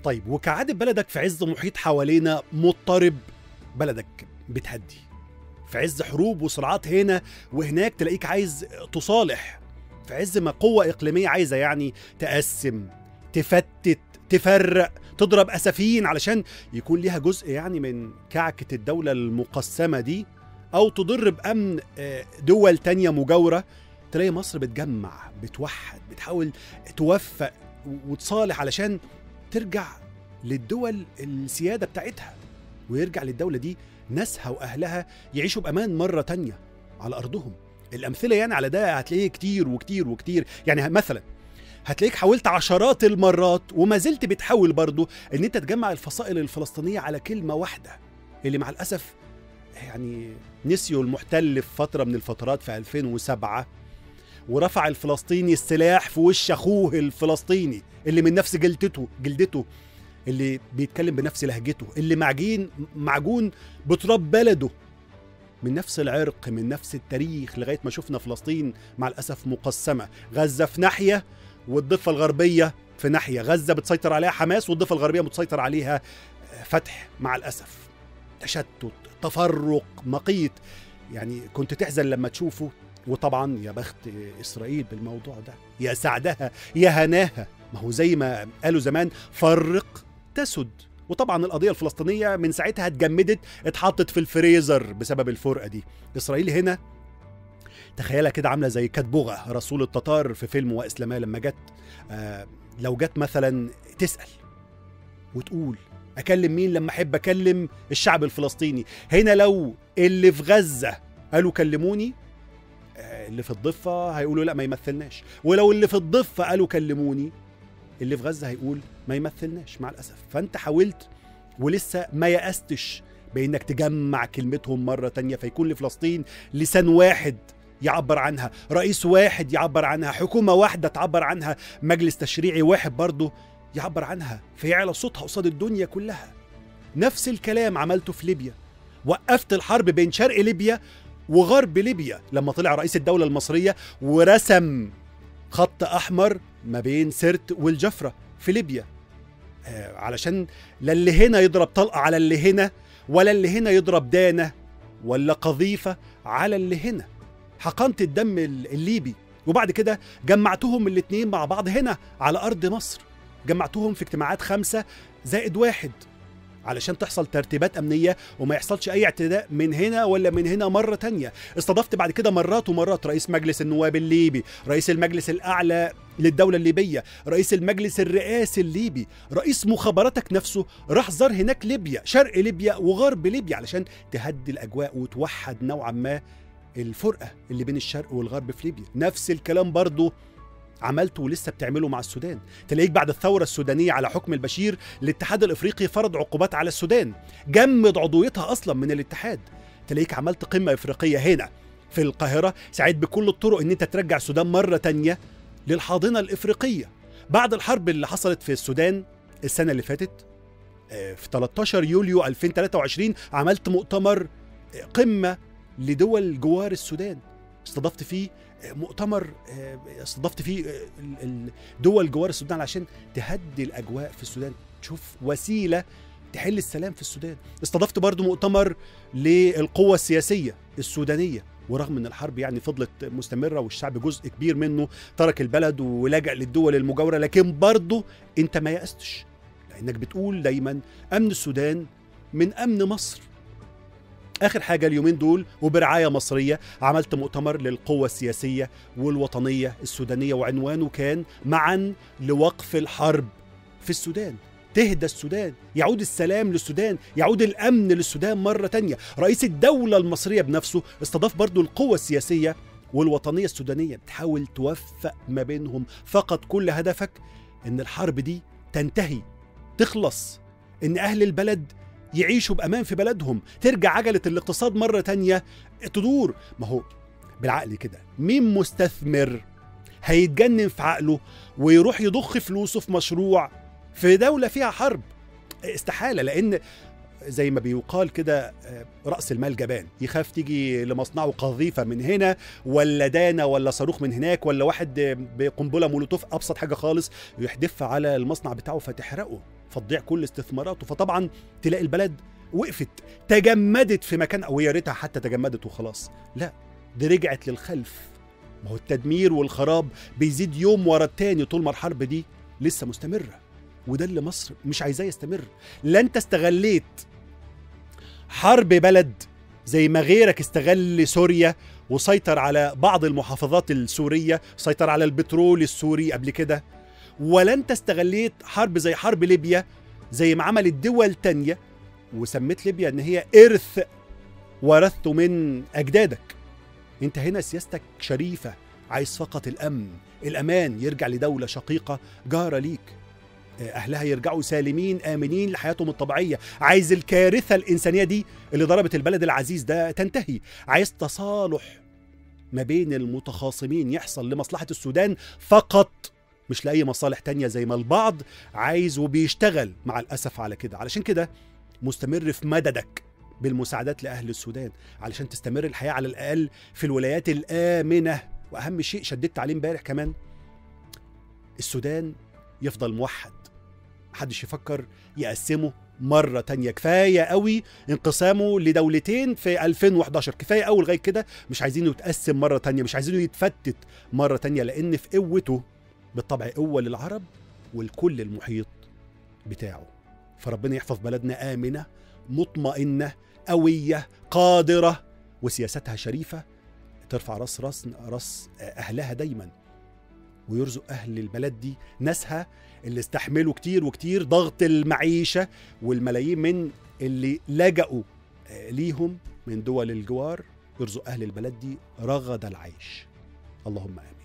طيب وكعادة بلدك في عز محيط حوالينا مضطرب بلدك بتهدي في عز حروب وصراعات هنا وهناك تلاقيك عايز تصالح في عز ما قوة إقليمية عايزة يعني تقسم تفتت تفرق تضرب أسفين علشان يكون ليها جزء يعني من كعكة الدولة المقسمة دي أو تضر بأمن آه، دول تانية مجاورة تلاقي مصر بتجمع بتوحد بتحاول توفق وتصالح علشان ترجع للدول السيادة بتاعتها ويرجع للدولة دي ناسها وأهلها يعيشوا بأمان مرة تانية على أرضهم الأمثلة يعني على ده هتلاقيه كتير وكتير وكتير يعني مثلا هتلاقيك حاولت عشرات المرات وما زلت بتحاول برضو ان انت تجمع الفصائل الفلسطينية على كلمة واحدة اللي مع الأسف يعني نسيوا المحتل في فترة من الفترات في 2007 ورفع الفلسطيني السلاح في وش أخوه الفلسطيني اللي من نفس جلدته جلدته اللي بيتكلم بنفس لهجته اللي معجين معجون بتراب بلده من نفس العرق من نفس التاريخ لغايه ما شفنا فلسطين مع الاسف مقسمه غزه في ناحيه والضفه الغربيه في ناحيه غزه بتسيطر عليها حماس والضفه الغربيه متسيطر عليها فتح مع الاسف تشتت تفرق مقيت يعني كنت تحزن لما تشوفه وطبعا يا بخت اسرائيل بالموضوع ده يا سعدها يا هناها ما هو زي ما قالوا زمان فرق تسد وطبعا القضيه الفلسطينيه من ساعتها اتجمدت اتحطت في الفريزر بسبب الفرقه دي اسرائيل هنا تخيلها كده عامله زي كتبوغه رسول التتار في فيلم واسلامه لما جت آه لو جت مثلا تسال وتقول اكلم مين لما احب اكلم الشعب الفلسطيني هنا لو اللي في غزه قالوا كلموني آه، اللي في الضفه هيقولوا لا ما يمثلناش ولو اللي في الضفه قالوا كلموني اللي في غزه هيقول ما يمثلناش مع الاسف فانت حاولت ولسه ما يأستش بانك تجمع كلمتهم مره تانية فيكون لفلسطين لسان واحد يعبر عنها رئيس واحد يعبر عنها حكومه واحده تعبر عنها مجلس تشريعي واحد برضه يعبر عنها فيعلى صوتها قصاد الدنيا كلها نفس الكلام عملته في ليبيا وقفت الحرب بين شرق ليبيا وغرب ليبيا لما طلع رئيس الدولة المصرية ورسم خط أحمر ما بين سرت والجفرة في ليبيا آه علشان لا اللي هنا يضرب طلقة على اللي هنا ولا اللي هنا يضرب دانة ولا قذيفة على اللي هنا حقنت الدم الليبي وبعد كده جمعتهم الاتنين مع بعض هنا على أرض مصر جمعتهم في اجتماعات خمسة زائد واحد علشان تحصل ترتيبات أمنية وما يحصلش أي اعتداء من هنا ولا من هنا مرة تانية استضفت بعد كده مرات ومرات رئيس مجلس النواب الليبي رئيس المجلس الأعلى للدولة الليبية رئيس المجلس الرئاسي الليبي رئيس مخابراتك نفسه راح زار هناك ليبيا شرق ليبيا وغرب ليبيا علشان تهدي الأجواء وتوحد نوعا ما الفرقة اللي بين الشرق والغرب في ليبيا نفس الكلام برضه عملته ولسه بتعمله مع السودان تلاقيك بعد الثورة السودانية على حكم البشير الاتحاد الافريقي فرض عقوبات على السودان جمد عضويتها اصلا من الاتحاد تلاقيك عملت قمة افريقية هنا في القاهرة ساعد بكل الطرق ان انت ترجع السودان مرة تانية للحاضنة الافريقية بعد الحرب اللي حصلت في السودان السنة اللي فاتت في 13 يوليو 2023 عملت مؤتمر قمة لدول جوار السودان استضفت فيه مؤتمر استضفت فيه دول جوار السودان عشان تهدي الاجواء في السودان تشوف وسيله تحل السلام في السودان استضفت برضو مؤتمر للقوة السياسية السودانية ورغم ان الحرب يعني فضلت مستمرة والشعب جزء كبير منه ترك البلد ولجأ للدول المجاورة لكن برضو انت ما يأستش لانك بتقول دايما امن السودان من امن مصر اخر حاجه اليومين دول وبرعايه مصريه عملت مؤتمر للقوه السياسيه والوطنيه السودانيه وعنوانه كان معا لوقف الحرب في السودان تهدى السودان يعود السلام للسودان يعود الامن للسودان مره تانية رئيس الدوله المصريه بنفسه استضاف برضو القوه السياسيه والوطنيه السودانيه بتحاول توفق ما بينهم فقط كل هدفك ان الحرب دي تنتهي تخلص ان اهل البلد يعيشوا بامان في بلدهم ترجع عجله الاقتصاد مره تانية تدور ما هو بالعقل كده مين مستثمر هيتجنن في عقله ويروح يضخ فلوسه في مشروع في دوله فيها حرب استحاله لان زي ما بيقال كده راس المال جبان يخاف تيجي لمصنعه قذيفه من هنا ولا دانه ولا صاروخ من هناك ولا واحد بقنبله مولوتوف ابسط حاجه خالص يحدفها على المصنع بتاعه فتحرقه فتضيع كل استثماراته فطبعا تلاقي البلد وقفت تجمدت في مكان او يا ريتها حتى تجمدت وخلاص لا دي رجعت للخلف ما هو التدمير والخراب بيزيد يوم ورا التاني طول ما الحرب دي لسه مستمره وده اللي مصر مش عايزاه يستمر لا انت استغليت حرب بلد زي ما غيرك استغل سوريا وسيطر على بعض المحافظات السورية سيطر على البترول السوري قبل كده ولا انت استغليت حرب زي حرب ليبيا زي ما عملت دول تانية وسميت ليبيا ان هي ارث ورثته من اجدادك انت هنا سياستك شريفة عايز فقط الامن الامان يرجع لدولة شقيقة جارة ليك اهلها يرجعوا سالمين امنين لحياتهم الطبيعيه عايز الكارثه الانسانيه دي اللي ضربت البلد العزيز ده تنتهي عايز تصالح ما بين المتخاصمين يحصل لمصلحه السودان فقط مش لاي مصالح تانية زي ما البعض عايز وبيشتغل مع الاسف على كده علشان كده مستمر في مددك بالمساعدات لاهل السودان علشان تستمر الحياه على الاقل في الولايات الامنه واهم شيء شددت عليه امبارح كمان السودان يفضل موحد محدش يفكر يقسمه مرة تانية كفاية قوي انقسامه لدولتين في 2011 كفاية قوي لغاية كده مش عايزينه يتقسم مرة تانية مش عايزينه يتفتت مرة تانية لأن في قوته بالطبع قوة للعرب والكل المحيط بتاعه فربنا يحفظ بلدنا آمنة مطمئنة قوية قادرة وسياستها شريفة ترفع راس راس راس أهلها دايما ويرزق أهل البلد دي ناسها اللي استحملوا كتير وكتير ضغط المعيشة والملايين من اللي لجأوا ليهم من دول الجوار يرزق أهل البلد دي رغد العيش اللهم آمين